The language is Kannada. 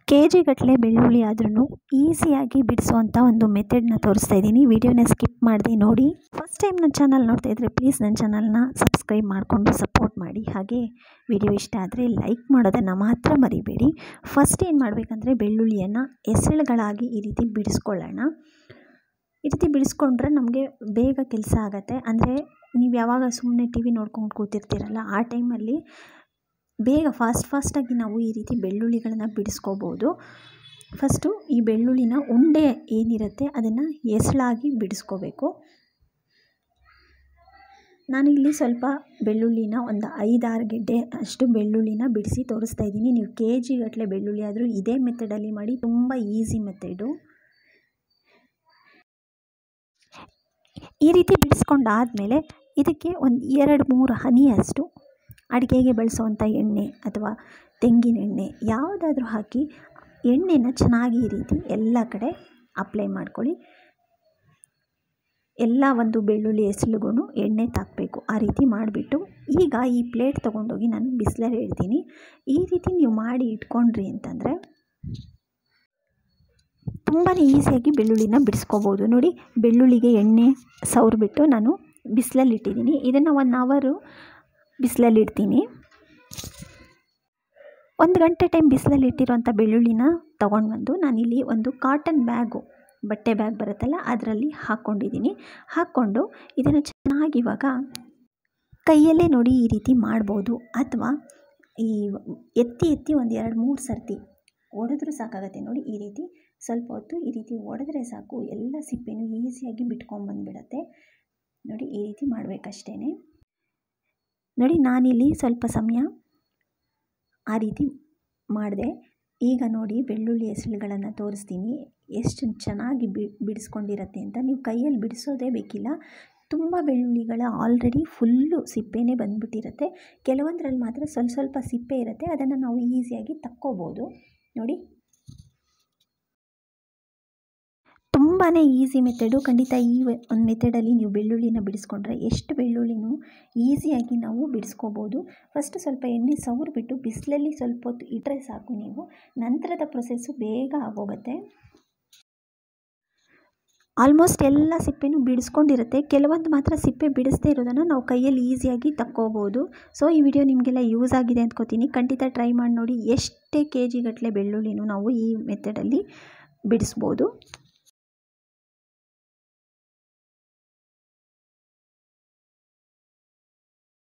ಕೆ ಜಿಗಟ್ಟಲೆ ಬೆಳ್ಳುಳ್ಳಿ ಆದ್ರೂ ಈಸಿಯಾಗಿ ಬಿಡಿಸುವಂಥ ಒಂದು ಮೆಥಡ್ನ ತೋರಿಸ್ತಾ ಇದ್ದೀನಿ ವಿಡಿಯೋನ ಸ್ಕಿಪ್ ಮಾಡದೆ ನೋಡಿ ಫಸ್ಟ್ ಟೈಮ್ ನನ್ನ ಚಾನಲ್ ನೋಡ್ತಾ ಇದ್ದರೆ ಪ್ಲೀಸ್ ನನ್ನ ಚಾನಲ್ನ ಸಬ್ಸ್ಕ್ರೈಬ್ ಮಾಡಿಕೊಂಡು ಸಪೋರ್ಟ್ ಮಾಡಿ ಹಾಗೆ ವಿಡಿಯೋ ಇಷ್ಟ ಆದರೆ ಲೈಕ್ ಮಾಡೋದನ್ನು ಮಾತ್ರ ಮರಿಬೇಡಿ ಫಸ್ಟ್ ಏನು ಮಾಡಬೇಕಂದ್ರೆ ಬೆಳ್ಳುಳ್ಳಿಯನ್ನು ಎಸಳುಗಳಾಗಿ ಈ ರೀತಿ ಬಿಡಿಸ್ಕೊಳ್ಳೋಣ ಈ ರೀತಿ ಬಿಡಿಸ್ಕೊಂಡ್ರೆ ನಮಗೆ ಬೇಗ ಕೆಲಸ ಆಗುತ್ತೆ ಅಂದರೆ ನೀವು ಯಾವಾಗ ಸುಮ್ಮನೆ ಟಿ ವಿ ನೋಡ್ಕೊಂಡು ಕೂತಿರ್ತೀರಲ್ಲ ಆ ಟೈಮಲ್ಲಿ ಬೇಗ ಫಾಸ್ಟ್ ಫಾಸ್ಟಾಗಿ ನಾವು ಈ ರೀತಿ ಬೆಳ್ಳುಳ್ಳಿಗಳನ್ನ ಬಿಡಿಸ್ಕೋಬೋದು ಫಸ್ಟು ಈ ಬೆಳ್ಳುಳ್ಳಿನ ಉಂಡೆ ಏನಿರುತ್ತೆ ಅದನ್ನು ಎಸಳಾಗಿ ಬಿಡಿಸ್ಕೋಬೇಕು ನಾನಿಲ್ಲಿ ಸ್ವಲ್ಪ ಬೆಳ್ಳುಳ್ಳಿನ ಒಂದು ಐದಾರು ಗೆಡ್ಡೆ ಅಷ್ಟು ಬೆಳ್ಳುಳ್ಳಿನ ಬಿಡಿಸಿ ತೋರಿಸ್ತಾ ಇದ್ದೀನಿ ನೀವು ಕೆ ಜಿಗಟ್ಟಲೆ ಬೆಳ್ಳುಳ್ಳಿ ಆದರೂ ಇದೇ ಮೆಥಡಲ್ಲಿ ಮಾಡಿ ತುಂಬ ಈಸಿ ಮೆಥಡು ಈ ರೀತಿ ಬಿಡಿಸ್ಕೊಂಡಾದಮೇಲೆ ಇದಕ್ಕೆ ಒಂದು ಎರಡು ಮೂರು ಹನಿಯಷ್ಟು ಅಡುಗೆಗೆ ಬಳಸುವಂಥ ಎಣ್ಣೆ ಅಥವಾ ತೆಂಗಿನ ಎಣ್ಣೆ ಯಾವುದಾದ್ರೂ ಹಾಕಿ ಎಣ್ಣೆನ ಚೆನ್ನಾಗಿ ಈ ರೀತಿ ಎಲ್ಲ ಕಡೆ ಅಪ್ಲೈ ಮಾಡ್ಕೊಳ್ಳಿ ಎಲ್ಲ ಒಂದು ಬೆಳ್ಳುಳ್ಳಿ ಎಸಳಿಗೂ ಎಣ್ಣೆ ತಾಕಬೇಕು ಆ ರೀತಿ ಮಾಡಿಬಿಟ್ಟು ಈಗ ಈ ಪ್ಲೇಟ್ ತೊಗೊಂಡೋಗಿ ನಾನು ಬಿಸಿಲಲ್ಲಿ ಇಡ್ತೀನಿ ಈ ರೀತಿ ನೀವು ಮಾಡಿ ಇಟ್ಕೊಂಡ್ರಿ ಅಂತಂದರೆ ತುಂಬಾ ಈಸಿಯಾಗಿ ಬೆಳ್ಳುಳ್ಳಿನ ಬಿಡಿಸ್ಕೋಬೋದು ನೋಡಿ ಬೆಳ್ಳುಳ್ಳಿಗೆ ಎಣ್ಣೆ ಸವರ್ಬಿಟ್ಟು ನಾನು ಬಿಸಿಲಲ್ಲಿ ಇಟ್ಟಿದ್ದೀನಿ ಇದನ್ನು ಒನ್ ಅವರು ಬಿಸಿಲಲ್ಲಿ ಇಡ್ತೀನಿ ಒಂದು ಗಂಟೆ ಟೈಮ್ ಬಿಸಿಲಲ್ಲಿ ಇಟ್ಟಿರೋಂಥ ಬೆಳ್ಳುಳ್ಳಿನ ತೊಗೊಂಡು ಬಂದು ನಾನಿಲ್ಲಿ ಒಂದು ಕಾಟನ್ ಬ್ಯಾಗು ಬಟ್ಟೆ ಬ್ಯಾಗ್ ಬರುತ್ತಲ್ಲ ಅದರಲ್ಲಿ ಹಾಕ್ಕೊಂಡಿದ್ದೀನಿ ಹಾಕ್ಕೊಂಡು ಇದನ್ನು ಚೆನ್ನಾಗಿ ಇವಾಗ ಕೈಯಲ್ಲೇ ನೋಡಿ ಈ ರೀತಿ ಮಾಡ್ಬೋದು ಅಥವಾ ಈ ಎತ್ತಿ ಎತ್ತಿ ಒಂದು ಎರಡು ಮೂರು ಸರ್ತಿ ಒಡೆದ್ರೂ ಸಾಕಾಗತ್ತೆ ನೋಡಿ ಈ ರೀತಿ ಸ್ವಲ್ಪ ಹೊತ್ತು ಈ ರೀತಿ ಒಡೆದ್ರೆ ಸಾಕು ಎಲ್ಲ ಸಿಪ್ಪೆನೂ ಈಸಿಯಾಗಿ ಬಿಟ್ಕೊಂಡ್ಬಂದ್ಬಿಡತ್ತೆ ನೋಡಿ ಈ ರೀತಿ ಮಾಡಬೇಕಷ್ಟೇ ನೋಡಿ ನಾನಿಲ್ಲಿ ಸ್ವಲ್ಪ ಸಮಯ ಆ ರೀತಿ ಮಾಡಿದೆ ಈಗ ನೋಡಿ ಬೆಳ್ಳುಳ್ಳಿ ಹೆಸರುಗಳನ್ನು ತೋರಿಸ್ತೀನಿ ಎಷ್ಟು ಚೆನ್ನಾಗಿ ಬಿ ಬಿಡಿಸ್ಕೊಂಡಿರತ್ತೆ ಅಂತ ನೀವು ಕೈಯಲ್ಲಿ ಬಿಡಿಸೋದೇ ಬೇಕಿಲ್ಲ ತುಂಬ ಬೆಳ್ಳುಳ್ಳಿಗಳ ಆಲ್ರೆಡಿ ಫುಲ್ಲು ಸಿಪ್ಪೆನೇ ಬಂದುಬಿಟ್ಟಿರುತ್ತೆ ಕೆಲವೊಂದರಲ್ಲಿ ಮಾತ್ರ ಸ್ವಲ್ಪ ಸ್ವಲ್ಪ ಸಿಪ್ಪೆ ಇರುತ್ತೆ ಅದನ್ನು ನಾವು ಈಸಿಯಾಗಿ ತಕ್ಕೋಬೋದು ನೋಡಿ ತುಂಬಾ ಈಸಿ ಮೆಥಡು ಖಂಡಿತ ಈ ಒಂದು ಮೆಥಡಲ್ಲಿ ನೀವು ಬೆಳ್ಳುಳ್ಳಿನ ಬಿಡಿಸ್ಕೊಂಡ್ರೆ ಎಷ್ಟು ಬೆಳ್ಳುಳ್ಳಿನೂ ಈಸಿಯಾಗಿ ನಾವು ಬಿಡಿಸ್ಕೋಬೋದು ಫಸ್ಟ್ ಸ್ವಲ್ಪ ಎಣ್ಣೆ ಸವರ್ಬಿಟ್ಟು ಬಿಸಿಲಲ್ಲಿ ಸ್ವಲ್ಪ ಹೊತ್ತು ಇಟ್ಟರೆ ಸಾಕು ನೀವು ನಂತರದ ಪ್ರೊಸೆಸ್ಸು ಬೇಗ ಆಗೋಗುತ್ತೆ ಆಲ್ಮೋಸ್ಟ್ ಎಲ್ಲ ಸಿಪ್ಪೆನೂ ಬಿಡಿಸ್ಕೊಂಡಿರುತ್ತೆ ಕೆಲವೊಂದು ಮಾತ್ರ ಸಿಪ್ಪೆ ಬಿಡಿಸದೇ ಇರೋದನ್ನು ನಾವು ಕೈಯಲ್ಲಿ ಈಸಿಯಾಗಿ ತಕ್ಕೋಬೋದು ಸೊ ಈ ವಿಡಿಯೋ ನಿಮಗೆಲ್ಲ ಯೂಸ್ ಆಗಿದೆ ಅಂದ್ಕೋತೀನಿ ಖಂಡಿತ ಟ್ರೈ ಮಾಡಿ ನೋಡಿ ಎಷ್ಟೇ ಕೆ ಜಿಗಟ್ಟಲೆ ಬೆಳ್ಳುಳ್ಳಿನೂ ನಾವು ಈ ಮೆಥಡಲ್ಲಿ ಬಿಡಿಸ್ಬೋದು